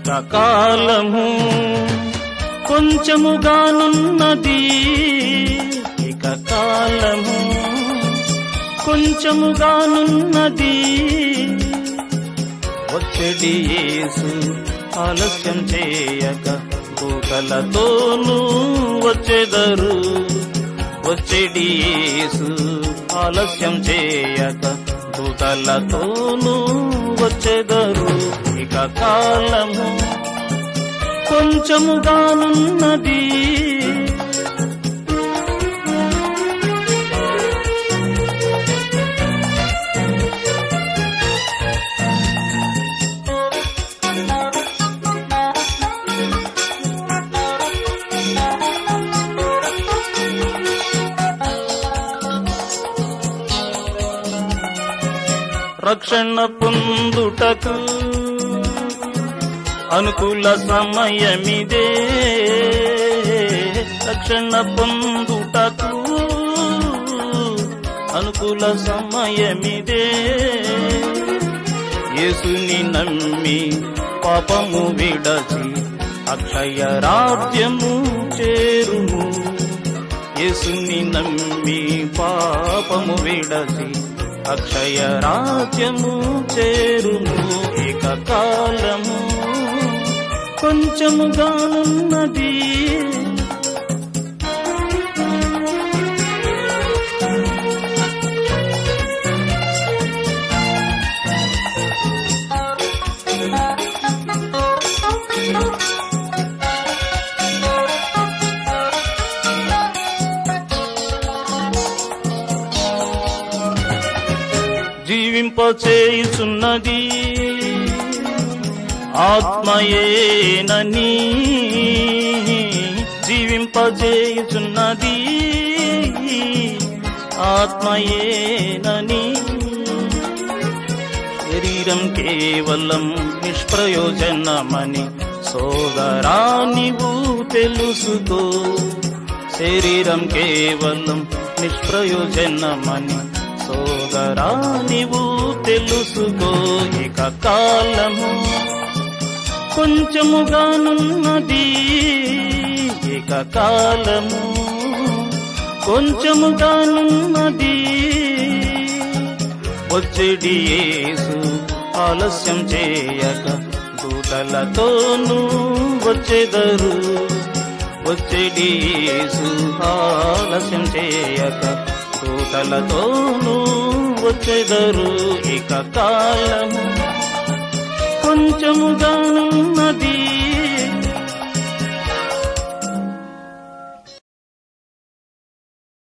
ఇక కాలము కొంచెముగానున్నది ఇక కాలము కొంచెముగానున్నది ఒత్తిడి యేసు ఆలస్యం చేయక దూతలతోనూ వచ్చెదరు వచ్చెడి యేసు ఆలస్యం చేయక దూతలతోనూ వచ్చెదరు ఇక కాలము కొంచెముగానున్నది రక్షణ పొందుటకు అనుకూల సమయమిదే రక్షణ పొందుటకు అనుకూల సమయమిదే యేసుని నమ్మి పాపము విడచి అక్షయ రాజ్యము చేరుము యేసుని నమ్మి పాపము విడచి అక్షయ రాజ్యము చేరుము ఇక కాలము కొంచెముగానున్నది జీవింపచేయుచున్నది ఆత్మయేనని జీవింపజేయుచున్నది ఆత్మయేనని శరీరం కేవలం నిష్ప్రయోజనమని సోదరా నీవు తెలుసుకో శరీరం కేవలం నిష్ప్రయోజనమని సోదరా నీవు తెలుసుకో ఇక కాలము కొంచెముగానున్నది ఇక కాలము కొంచెముగానున్నది వచ్చేడి యేసు ఆలస్యం చేయక దూతలతోనూ వచ్చేదరు వచ్చేడి యేసు ఆలస్యం చేయక దూతలతోనూ వచ్చేదరు ఇక కాలము కొంచెముగానున్నది